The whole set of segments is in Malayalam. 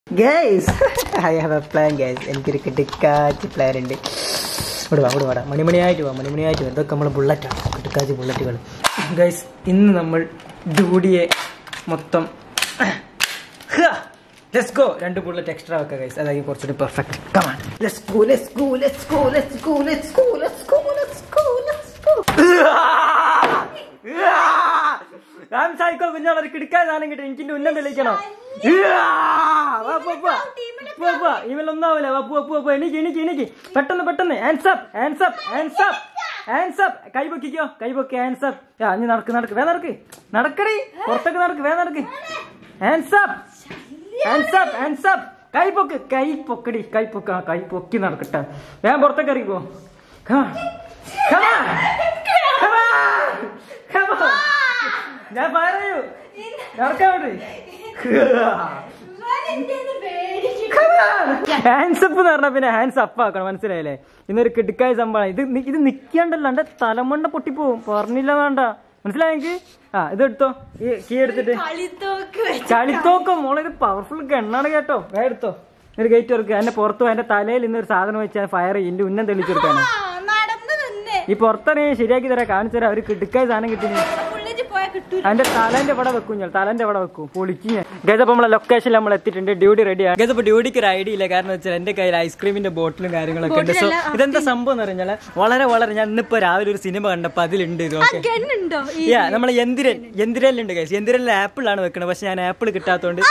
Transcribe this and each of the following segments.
Guys I have a plan guys എനിക്കൊരു കിട്ടിക്കാച്ച് പ്ലാൻ ഉണ്ട് ഇവിടെ വാ ഇവിടെ വാടാ മണിമണിയായിട്ട് വാ മണിമണിയായിട്ട് വാ ഇതൊക്കെ നമ്മൾ ബുള്ളറ്റാണ് കിട്ടിക്കാച്ച് ബുള്ളറ്റുകൾ ഗൈസ് ഇന്ന് നമ്മൾ ഡ്യൂഡിയെ മൊത്തം ലെറ്റ്സ് ഗോ രണ്ട് ബുള്ളറ്റ് എക്സ്ട്രാ വെക്കാം ഗൈസ് അതായിരിക്കും കുറച്ചുകൂടി perfect come on let's go let's go let's go let's go let's go let's go let's go let's go ഞാൻ സൈക്കോ കുഞ്ഞോളൊരു കിടക്കാൻ സാധനം കിട്ടി എനിക്ക് ഉന്നം തെളിയിക്കണം ഇവലൊന്നാവില്ല വപ്പു വപ്പു വപ്പു എനിക്ക് എനിക്ക് എനിക്ക് പെട്ടെന്ന് പെട്ടെന്ന് ആൻസപ്പ് ആൻസപ്പ് ആൻസപ്പ് ആൻസപ്പ് കൈ പൊക്കിക്കോ കൈ പൊക്കി ആൻസപ്പ് ആ നീ നടക്ക് നടക്ക് വേ നടക്ക് നടക്കടി പുറത്തേക്ക് നടക്ക് വേ നടക്ക് ആൻസപ്പ് ആൻസപ്പ് ആൻസപ്പ് കൈ പൊക്ക് കൈ പൊക്കടി കൈ പൊക്ക ആ, കൈ പൊക്കി നടക്കട്ടെ ഞാൻ പുറത്തേക്ക് ഇറങ്ങിക്കോ Come on. Come on. Come on. Come on. ഞാൻ പറയൂ നടക്കാൻ ഹാൻഡ്സപ്പ് എന്ന് പറഞ്ഞാൽ പിന്നെ ഹാൻഡ്സ് അപ്പ് ആക്കണം മനസ്സിലായില്ലേ ഇന്നൊരു കിടുക്കായ സംഭവം ഇത് നി- ഇത് നിക്കണ്ടല്ലോ എന്റെ തലമണ്ട പൊട്ടിപ്പോവും പറഞ്ഞില്ല വേണ്ട മനസ്സിലായെങ്കിൽ ആ ഇത് എടുത്തോ ഈ കീ എടുത്തിട്ട് ചളിത്തോക്കം മോളെ ഇത് പവർഫുൾ ഗണ്ണാണ് കേട്ടോ വേ എടുത്തോ ഒരു ഗേറ്റ് വർക്ക് എന്റെ പുറത്തു എന്റെ തലയിൽ ഇന്ന് ഒരു സാധനം വെച്ചാൽ ഫയർ ചെയ്യും എന്റെ ഉന്നം തെളിച്ചെടുക്കാനാണ് നടന്നു തന്നെ ഈ പുറത്തിറങ്ങി ശരിയാക്കി തരാം കാണിച്ചു തരാം അവര് കിടുക്കായ സാധനം കിട്ടി പുള്ളിച്ച് പോയാ കിട്ടൂല അതിന്റെ തലന്റെ ഇവിടെ വെക്കും ഞാൻ തലന്റെ ഇവിടെ വെക്കും പൊളിക്കും ഞാൻ ഗതപ്പോ നമ്മളെ ലൊക്കേഷനിൽ നമ്മൾ എത്തിയിട്ടുണ്ട് ഡ്യൂട്ടി റെഡിയാണ് ഗതപ്പോ ഡ്യൂട്ടിക്ക് ഒരു ഐഡിയ ഇല്ല കാരണം വെച്ചാൽ എന്റെ കയ്യിൽ ഐസ്ക്രീമിന്റെ ബോട്ടിലും കാര്യങ്ങളൊക്കെ ഉണ്ട് സോ ഇതെന്താ സംഭവം എന്ന് പറഞ്ഞാൽ വളരെ വളരെ ഞാൻ ഇന്നിപ്പോ രാവിലെ ഒരു സിനിമ കണ്ടപ്പോ അതിലുണ്ട് ഇതൊക്കെ ഗണ്ണുണ്ടോ ഈ യാ നമ്മളെ എന്തിരൻ എന്തിരലുണ്ട് ഗൈസ് എന്തിരലിൽ ആപ്പിളാണ് വെക്കണത് പക്ഷെ ഞാൻ ആപ്പിൾ കിട്ടാത്തോണ്ട്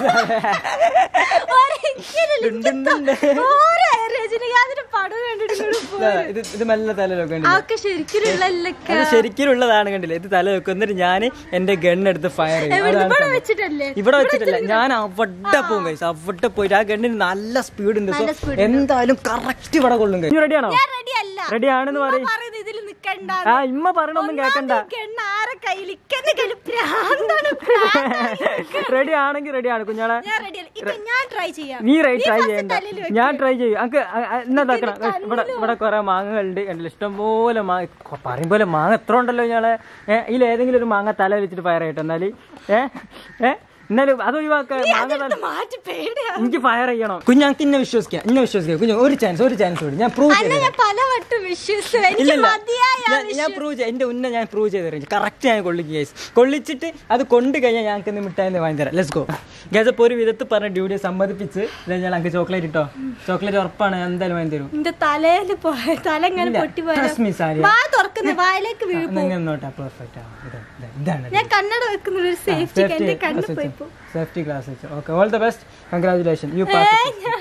ഒരിക്കലും ഉണ്ട്, ഉണ്ട്, ഉണ്ട്. ഓരോ രജനികാന്തിന്റെ പടം കണ്ടിട്ട് ഇങ്ങോട്ട് പോ- ഇതാ, ഇത് ഇത് മെല്ലെ തല വെക്കണ്ട അതൊക്കെ ശരിക്കുള്ളല്ലൊക്കെ അത് ശരിക്കുള്ളതാണ് കണ്ടില്ലേ ഇത് തല വെക്കും എന്നിട്ട് ഞാൻ എന്റെ ഗണ്ണെടുത്ത് ഫയർ ചെയ്യും അതാണ് ഇവിടെ സംഭവം. വെച്ചിട്ടല്ലേ ഇവിടെ വെച്ചിട്ടില്ല ഞാൻ അവിടെ പോകും കൈസ് അവിടെ പോയിട്ട് ആ ഗണ്ണിന് നല്ല സ്പീഡ് ഉണ്ട് സോ എന്തായാലും കറക്റ്റ് ഇവിടെ കൊള്ളും കൈ റെഡിയാണോ ഞാൻ റെഡി അല്ല റെഡി ആണെന്ന് പറയും പറയുന്നത് ഇതിൽ നിക്കണ്ട ആ ഇമ്മ പറയണൊന്നും കേക്കണ്ട ഗണ്ണ ആരെ കയ്യിൽ ഇക്കന്റെ കയ്യിൽ ഭ്രാന്താണ് ഭ്രാന്താണ്. റെഡി ആണെങ്കിൽ റെഡിയാണ് കുഞ്ഞാളെ ഞാൻ റെഡി അല്ല ഇപ്പൊ ഞാൻ ട്രൈ ചെയ്യാം നീ ട്രൈ ട്രൈ first ചെയ്യണ്ട തലയിൽ വെക്ക്. ഞാൻ ട്രൈ ചെയ്യും അനക്ക് എന്നതാക്കണം ഇവിടെ ഇവിടെ കുറെ മാങ്ങകളുണ്ട് കണ്ടില്ല ഇഷ്ടംപോലെ മാങ്ങ കൊ- പറയും പോലെ മാങ്ങ എത്ര ഉണ്ടല്ലോ ഞാളെ ഏഹ് ഇതിൽ ഏതെങ്കിലും ഒരു മാങ്ങ തല വെച്ചിട്ട് ഫയർ ചെയ്യട്ടെ എന്നാല് ഏഹ് ഏഹ് എന്നാലും അത് ഒഴിവാക്ക മാങ്ങ തല മാറ്റി പേടിയാ എനിക്ക് ഫയർ ചെയ്യണം കുഞ്ഞാക്ക് ഇന്നെ വിശ്വസിക്കാം ഇന്നെ വിശ്വസിക്കാം കുഞ്ഞു ഒരു ചാൻസ് ഒരു ചാൻസ് കൂടി ഞാൻ പ്രൂവ് അന്നെ ചെയ്തു ഞാൻ പലവട്ടം വിശ്വസിച്ചു എനിക്ക് ഇല്ലല്ല മതിയായ ഞാൻ- ഞാൻ പ്രൂവ് ചെയ്യാം എന്റെ ഉന്ന ഞാൻ പ്രൂവ് ചെയ്ത് തരാം കറക്റ്റ് ഞാൻ കൊള്ളിക്കും ഗൈസ് കൊള്ളിച്ചിട്ട് അത് കൊണ്ട് കഴിഞ്ഞാൽ ഞങ്ങൾക്ക് ഇന്ന് മിഠായി വാങ്ങി തരാം ലെറ്റ്സ് ഗോ ഗൈസ് അപ്പോൾ ഒരു വിധത്തിൽ പറഞ്ഞ ഡ്യൂട്ടിയെ സമ്മതിപ്പിച്ച് ഇതാ ഞാൻ എനിക്ക് ചോക്ലേറ്റ് ഇട്ടോ ചോക്ലേറ്റ് ഉറപ്പാണ് ഞാൻ എന്തായാലും വാങ്ങി തരും നിന്റെ തലയില് പോയ തല ഇങ്ങനെ പൊട്ടി പോയ Trust me, സാരിയ. വാ തുറക്കുന്ന വായിലേക്ക് വീഴും നിങ്ങൾ നോട്ടാ പെർഫെക്റ്റ് ആ ഇതാ, ഇതാ, ഇതാണ് ഞാൻ കണ്ണട വെക്കുന്ന ഒരു സേഫ്റ്റി എന്റെ കണ്ണ് പോയി പോകും സേഫ്റ്റി ക്ലാസ് വെച്ചു okay all the best congratulation you pass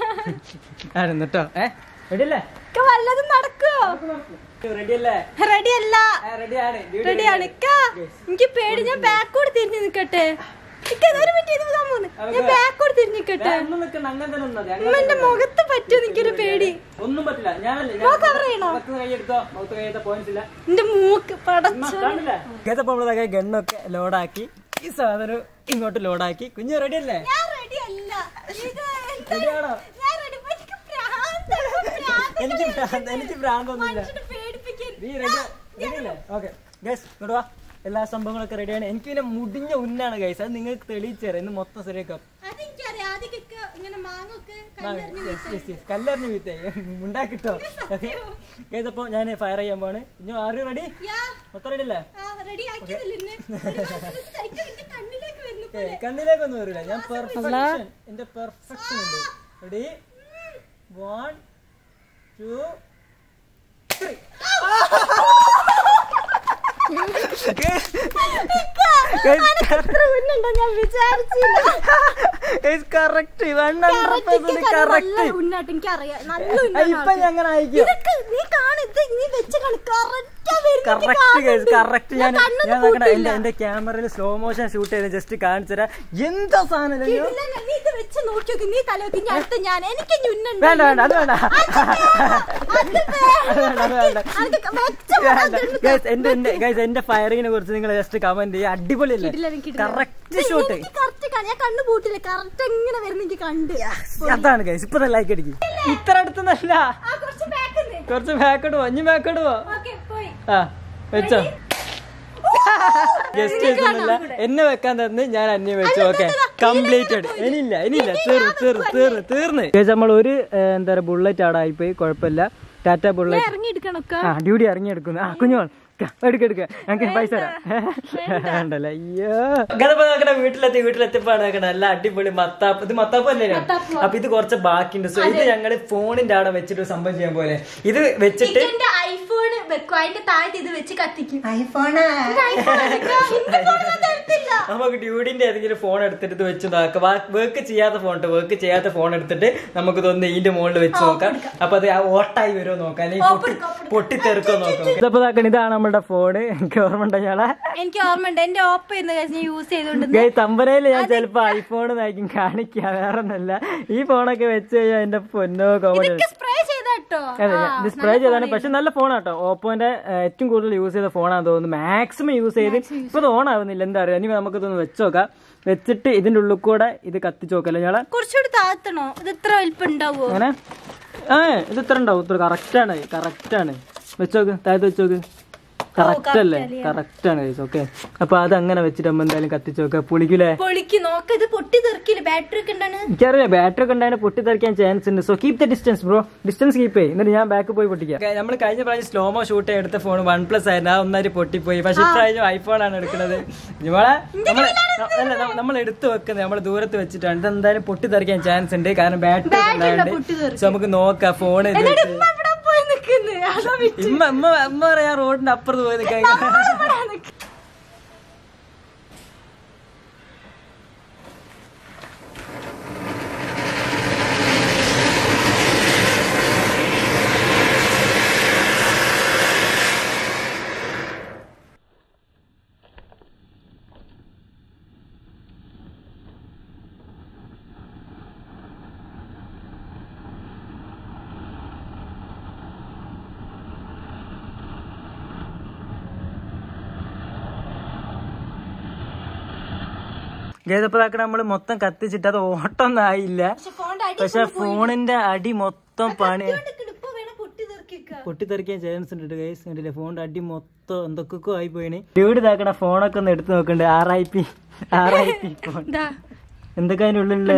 ആയിരുന്നു കേട്ടോ ഏ റെഡി അല്ലേ വല്ലതും നടക്കുവോ റെഡി അല്ലേ റെഡി അല്ല റെഡിയാണ് റെഡിയാണ് ഇക്ക എനിക്ക് പേടി ഞാൻ ബാക്കോട് തിരിഞ്ഞു നിക്കട്ടെ ഇക്ക ഒരു മിനിറ്റ് ഇത് വിടാൻ പോകുന്നു ഞാൻ ബാക്കോട് തിരിഞ്ഞു നിക്കട്ടെ ഒന്നും നിൽക്കണ്ട അങ്ങനെ തന്നെ നിന്നാ മതി. ഉമ്മ, എന്റെ മുഖത്ത് പറ്റുമോ എനിക്കൊരു പേടി ഒന്നും പറ്റില്ല ഞാനല്ലേ മോ cover ചെയ്യണോ? മുഖത്ത് കൈയെടുത്തോ മുഖത്ത് കൈയെടുത്ത പോയിന്റ്സ് ഇല്ല എന്റെ മൂക്ക് പടച്ചു ഇങ്ങനത്തെ നമ്മളതൊക്കെ ഗണ്ണൊക്കെ ലോഡാക്കി ഈ സാധനം ഇങ്ങോട്ട് ലോഡാക്കി കുഞ്ഞു റെഡി അല്ലേ ഞാൻ റെഡി അല്ല ഇത് എന്താ- റെഡിയാണോ ഞാൻ റെഡി എനിക്ക് ഭ്രാന്താണ്, ഭ്രാന്ത്. എനിക്ക് ഭ്രാന്ത് എനിക്ക് ഭ്രാന്തൊന്നുമില്ല മനുഷ്യനെ പേടിപ്പിക്കാൻ നീ റെഡി റെഡി അല്ലേ ഓക്കെ ഗൈസ് ഇങ്ങോട്ട് വാ എല്ലാ സംഭവങ്ങളൊക്കെ റെഡിയാണ് എനിക്ക് പിന്നെ മുടിഞ്ഞ ഉന്നാണ് ഗൈസ് അത് നിങ്ങൾക്ക് തെളിയിച്ചു തരാം ഇന്ന് മൊത്തം ശരിയാക്കാം അതെനിക്കറിയാം ആദ്യമൊക്കെ ഇങ്ങനെ മാങ്ങൊക്കെ കല്ലെറിഞ്ഞ് കല്ലെറിഞ്ഞ് വീത്തേ ഉണ്ടാക്കിട്ടോ ഗൈസ് അപ്പോൾ ഞാൻ ഫയർ ചെയ്യാൻ പോവാണ് ഇനി ആരും റെഡി യാ, മൊത്തം റെഡി അല്ലേ ആ, ready ആക്കിയതല്ലേ എന്നെ? ഒരു സൈക്കിൾ എന്റെ കണ്ണിലേക്ക് വരുന്നു ഏ, കണ്ണിലേക്കൊന്നും വരില്ല ഞാൻ പെർഫെക്ഷൻ എന്റെ പെർഫെക്ഷൻ ഉണ്ട് റെഡി വൺ ടു ത്രീ എത്ര ഉന്നുണ്ടോ ഞാൻ വിചാരിച്ചില്ല correct one hundred percent correct നല്ല ഉന്നാട്ട് എനിക്കറിയാം നല്ല ഇപ്പൊ ഉന്നാണ് ഞങ്ങൾ അയക്കും ഇതൊക്കെ നീ കാണ ഇത് നീ വെച്ച് കാണ കറക്റ്റ് കറക്റ്റ് കറക്റ്റ് ഞാൻ ഞാൻ നോക്കണ എന്റെ എന്റെ ക്യാമറയിൽ സ്ലോ മോഷൻ ഷൂട്ട് ചെയ്ത് ജസ്റ്റ് കാണിച്ചു തരാം എന്താ സാധനം ഇല്ലയോ? നീ ഇത് വെച്ച് നോക്കി നോക്കി നീ തല വെക്കി ഞാൻ അടുത്ത ഞാൻ എനിക്ക് ഇനി ഉന്നുണ്ട് വേണ്ട വേണ്ട അത് വേണ്ട അത് വേണ്ട, അത് വേണ്ട. അനക്ക് മെച്ചം Guys, എന്റെ എന്റെ ഗൈസ് എന്റെ ഫയറിങ്ങിനെ കുറിച്ച് നിങ്ങൾ ജസ്റ്റ് കമന്റ് ചെയ്യുക അടിപൊളിയല്ലേ കിടിലൻ, കിടിലൻ. കറക്റ്റ് ഷൂട്ട് എനിക്ക് കറക്റ്റ് കാണാം ഞാൻ കണ്ണു പൂട്ടില്ല കറക്റ്റ് എങ്ങനെ വരുന്ന എനിക്ക് കണ്ട് അതാണ് ഗൈസ് ഇപ്പൊ ലൈക്ക് അടിക്കും ഇത്ര അടുത്തൊന്നല്ല ആ കുറച്ച് ബാക്ക് കുറച്ച് ബാക്കോട്ട് പോ ഇനി ബാക്കോട്ട് പോ ഓക്കെ പോയി ആ വെച്ചോ ഗസ്റ്റ് വെച്ചൊന്നുമില്ല എന്നെ വെക്കാൻ തന്നെ ഞാൻ അന്യം വെച്ചു ഓക്കെ കംപ്ലീറ്റഡ് ഇനിയില്ല ഇനിയില്ല തീർന്ന് തീർന്ന് തീർന്ന് തീർന്ന് Guys, നമ്മൾ ഒരു ഏ, എന്താ പറയുക ബുള്ളറ്റ് അവിടെ ആയിപ്പോയി കുഴപ്പമില്ല ടാറ്റ ബുള്ളറ്റ് ഇറങ്ങി എടുക്കണൊക്കെ ആ ഡ്യൂട്ടി ഇറങ്ങിയെടുക്കുന്നു ആ കുഞ്ഞോൾ എടുക്ക എടുക്ക ഞങ്ങൾക്ക് പൈസ തരാം വേണ്ടല്ലേ അയ്യോ ഗതപ്പോ നോക്കണ വീട്ടിലെത്തി വീട്ടിലെത്തിയപ്പോ നോക്കണ നല്ല അടിപൊളി മത്താപ്പ് ഇത് മത്താപ്പ് അല്ലേ അപ്പൊ ഇത് കുറച്ച് ബാക്കിയുണ്ട് സോ ഇത് ഞങ്ങള് ഫോണിന്റെ അവിടെ വെച്ചിട്ട് ഒരു സംഭവം ചെയ്യാൻ പോലെ ഇത് വെച്ചിട്ട് എന്റെ ഐഫോൺ വെക്കും അതിന്റെ താഴത്ത് ഇത് വെച്ച് കത്തിക്കും നമുക്ക് ഡ്യൂഡിന്റെ ഏതെങ്കിലും ഫോൺ എടുത്തിട്ട് ഇത് വെച്ച് നോക്കാം വർക്ക് ചെയ്യാത്ത ഫോൺ വർക്ക് ചെയ്യാത്ത ഫോൺ എടുത്തിട്ട് നമുക്ക് ഇതൊന്ന് ഇതിന്റെ മുകളിൽ വെച്ച് നോക്കാം അപ്പൊ അത് ആ ഓട്ടായി വരുമോ നോക്കാം അല്ലെങ്കിൽ പൊട്ടി പൊട്ടിത്തെറുക്കോ നോക്കാം ഇതപ്പോ ഇതാക്കണം ഇതാണ് നമ്മുടെ ഫോണ് എനിക്ക് ഓർമ്മ ഉണ്ടോ ഞങ്ങളെ എനിക്ക് ഓർമ്മയുണ്ട് എന്റെ ഓപ്പ ഇരുന്ന് കഴിഞ്ഞ് ഞാൻ യൂസ് ചെയ്തോണ്ട് ഗൈ തമ്പനയില് ഞാൻ ചിലപ്പോ ഐഫോൺ നയിക്കും കാണിക്കാം വേറെ ഒന്നല്ല ഈ ഫോണൊക്കെ വെച്ച് കഴിഞ്ഞാൽ എന്റെ പൊന്നോ കോമഡി സ്പ്രേ ചെയ്തോ അതെ ഇത് സ്പ്രേ ചെയ്താണ് പക്ഷെ നല്ല ഫോണാട്ടോ ഓപ്പോന്റെ ഏഹ്, ഏറ്റവും കൂടുതൽ യൂസ് ചെയ്ത ഫോണാന്ന് തോന്നുന്നു മാക്സിമം യൂസ് ചെയ്ത് ഇപ്പൊ ഇത് ഓൺ ആവുന്നില്ല എന്താ അറിയാം ഇനി നമുക്ക് ഇതൊന്ന് വെച്ചോക്കാം വെച്ചിട്ട് ഇതിന്റെ ഉള്ളിൽ കൂടെ ഇത് കത്തിച്ച് നോക്കല്ലേ ഞങ്ങളെ കുറച്ചുകൂടി താഴ്ത്തണോ ഇത് ഇത്ര വലിപ്പം ഉണ്ടാവോ അങ്ങനെ ഏ ഇത് ഇത്ര ഉണ്ടാവും ഇത്ര കറക്റ്റ് ആണ് കറക്റ്റ് ആണ് വെച്ചോക്ക് താഴത്ത് വെച്ചോക്ക് കറക്റ്റ് അല്ലേ കറക്റ്റ് ആണ് ഓക്കെ അപ്പൊ അത് അങ്ങനെ വെച്ചിട്ട് നമ്മ എന്തായാലും കത്തിച്ച് നോക്കാം പുളിക്കൂലേ പൊളിക്ക് നോക്ക് ഇത് പൊട്ടി തെറിക്കില്ല ബാറ്ററി ഒക്കെ ഉണ്ടാണ് എനിക്കറിയാം ബാറ്ററി ഒക്കെ ഉണ്ടായാലും പൊട്ടിത്തെറിക്കാൻ ചാൻസ് ഉണ്ട് so keep the distance bro distance keep ചെയ്യും എന്നിട്ട് ഞാൻ ബാക്ക് പോയി പൊട്ടിക്കാം നമ്മൾ കഴിഞ്ഞ പ്രാവശ്യം സ്ലോമോ ഷൂട്ട് എടുത്ത ഫോൺ വൺ പ്ലസ് ആയിരുന്നു ആ ഒന്നായിട്ട് പൊട്ടിപ്പോയി പക്ഷെ ഇപ്രാവശ്യം ഐഫോൺ ആണ് എടുക്കുന്നത് നമ്മളെ നമ്മൾ അല്ല നമ്മൾ എടുത്തു വെക്കുന്നത് നമ്മൾ ദൂരത്ത് വെച്ചിട്ടാണ് ഇത് എന്തായാലും പൊട്ടിത്തെറിക്കാൻ ചാൻസ് ഉണ്ട് കാരണം ബാറ്ററി ഉണ്ടായതുകൊണ്ട് സോ നമുക്ക് നോക്കാം ഫോൺ ഇത് വെച്ച്. ഇമ്മ ഇവിടെ പോയി നിക്കുന്നു അതാ വി- ഇമ്മ ഇമ്മ ഇമ്മ പറയാ റോഡിന്റെ അപ്പുറത്ത് പോയി നിൽക്കാൻ ഇവിടെ നിക്ക്. ഗേതപ്പതാക്കണ നമ്മള് മൊത്തം കത്തിച്ചിട്ട് അത് ഓട്ടൊന്നും ആയില്ല പക്ഷെ ഫോണിന്റെ അടി പക്ഷെ ഫോണിന്റെ അടി മൊത്തം പണി നിക്കണ്. ഇപ്പൊ വേണം പൊട്ടി തെറിക്കുക പൊട്ടിത്തെറിക്കാൻ ചാൻസ് ഉണ്ട് ഗൈസ് കണ്ടില്ലേ ഫോണിന്റെ അടി മൊത്തം എന്തൊക്കെയൊക്കെ ആയി പോയിന് ഡ്യൂഡ് ഇതാക്കണ ഫോണൊക്കെ ഒന്ന് എടുത്ത് നോക്കണ്ട് R I P R I P phone എന്താ എന്തൊക്കെ അതിന്റെ ഉള്ളിലുള്ള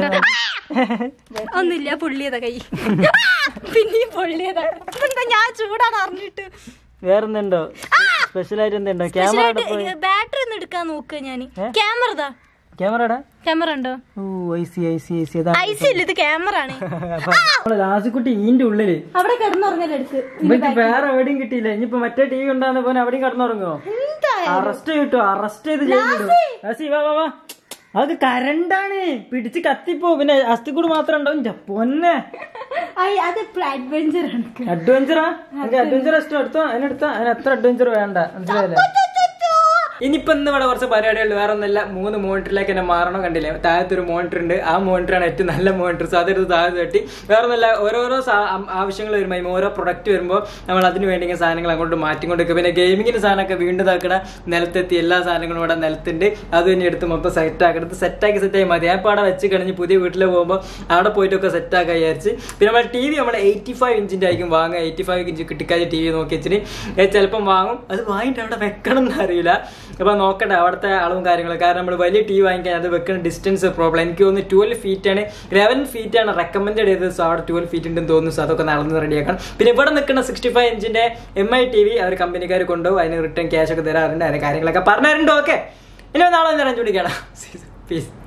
ഒന്നുമില്ല പൊള്ളിയതാ കൈ പിന്നെയും പൊള്ളിയതാ എന്താ ഞാൻ ചൂടാണ് അറിഞ്ഞിട്ട് വേറെന്തുണ്ടോ സ്പെഷ്യൽ ആയിട്ട് എന്തുണ്ടോ ക്യാമറ പോയി ബാറ്ററി ഒന്ന് എടുക്കാൻ നോക്കുക ഞാന് ക്യാമറ ഇതാ ക്യാമറ ക്യാമറ ഉണ്ടോ ഓ I C I C I C അതാണ് ഐസി ഇല്ല ഇത് ക്യാമറ ആണ് അപ്പൊ നമ്മളെ ലാസിക്കുട്ടി ഈന്റെ ഉള്ളില് അവിടെ കിടന്നുറങ്ങലെടുക്ക് ഇവർക്ക് വേറെ എവിടെയും കിട്ടിയില്ല ഇനിയിപ്പോ മറ്റേ ടി വി ഉണ്ടാകുന്ന പോലെ അവിടെയും കടന്നുറങ്ങുമോ എന്താ അറസ്റ്റ് കിട്ടും അറസ്റ്റ് ചെയ്ത് ജയിലിടും ലാസി വാ വാ വാ അത് കരണ്ടാണ് പിടിച്ച് കത്തിപ്പോ പിന്നെ അസ്ഥിക്കൂട് മാത്രം ഉണ്ടാവും ഇന്റെ പൊന്നെ അയ് അത് അഡ്വഞ്ചർ ആണ് അഡ്വഞ്ചറാ എനിക്ക് അഡ്വഞ്ചർ ഇഷ്ടം എടുത്തോ അതിനെടുത്തോ അതിന് അത്ര അഡ്വഞ്ചർ വേണ്ട മനസ്സിലായില്ലേ ഇനിയിപ്പോ ഇന്ന് ഇവിടെ കുറച്ച് പരിപാടികൾ വേറെ ഒന്നല്ല മൂന്ന് മോണിറ്ററിലേക്ക് തന്നെ മാറണം കണ്ടില്ലേ താഴത്തെ ഒരു മോണിറ്റർ ഉണ്ട് ആ മോണിറ്ററാണ് ഏറ്റവും നല്ല മോണിറ്റർ സോ അതെടുത്ത് താഴത്ത് തട്ടി വേറെ ഒന്നല്ല ഓരോരോ സാ- ആം- ആവശ്യങ്ങൾ വരുമ്പോൾ ഈ ഓരോ പ്രൊഡക്റ്റ് വരുമ്പോൾ നമ്മൾ അതിന് വേണ്ടി ഇങ്ങനെ സാധനങ്ങൾ അങ്ങോട്ട് മാറ്റിക്കൊണ്ടിരിക്കും പിന്നെ ഗെയിമിങ്ങിന്റെ സാധനമൊക്കെ വീണ്ടും ഇതാക്കണ നിലത്തെത്തി എല്ലാ സാധനങ്ങളും ഇവിടെ നിലത്തുണ്ട് അത് തന്നെ എടുത്ത് മൊത്തം സെറ്റ് ആക്കി എടുത്ത് സെറ്റാക്കി സെറ്റായി മതി ഞാൻ ഇപ്പോൾ അവിടെ വെച്ച് കഴിഞ്ഞ് പുതിയ വീട്ടിൽ പോകുമ്പോൾ അവിടെ പോയിട്ടൊക്കെ സെറ്റ് ആക്കാൻ വിചാരിച്ച് പിന്നെ നമ്മുടെ ടി വി നമ്മൾ എയ്റ്റി ഫൈവ് ഇഞ്ചിന്റെ ആയിരിക്കും വാങ്ങുക എയ്റ്റി ഫൈവ് ഇഞ്ച് കിട്ടിക്കാതെ ടി വി നോക്കി വെച്ചിട്ട് ഏ, ചിലപ്പം വാങ്ങും അത് വാങ്ങിയിട്ട് അവിടെ വെക്കണം എന്നറിയില്ല അപ്പൊ നോക്കട്ടെ അവിടുത്തെ അളവും കാര്യങ്ങളും കാരണം നമ്മൾ വലിയ ടി വി വാങ്ങിക്കാൻ അത് വെക്കുന്ന ഡിസ്റ്റൻസ് പ്രോബ്ലം എനിക്ക് തോന്നുന്നു ട്വൽവ് ഫീറ്റ് ആണ് ലെവൻ ഫീറ്റ് ആണ് റെക്കമെൻഡ് ചെയ്തത് സോ അവിടെ ട്വൽവ് ഫീറ്റ് ഉണ്ടെന്ന് തോന്നുന്നു സോ അതൊക്കെ നടന്ന് റെഡിയാക്കണം പിന്നെ ഇവിടെ നിൽക്കുന്ന സിക്സ്റ്റി ഫൈവ് ഇഞ്ചിന്റെ എം ഐ ടി വി അവർ കമ്പനിക്കാർ കൊണ്ടുപോകും അതിന് റിട്ടേൺ ക്യാഷ് ഒക്കെ തരാറുണ്ട് അതിന്റെ കാര്യങ്ങളൊക്കെ പറഞ്ഞിട്ടുണ്ട് ഓക്കെ ഇനി നാളെ നേരം ചൂടിക്കണം പീസ്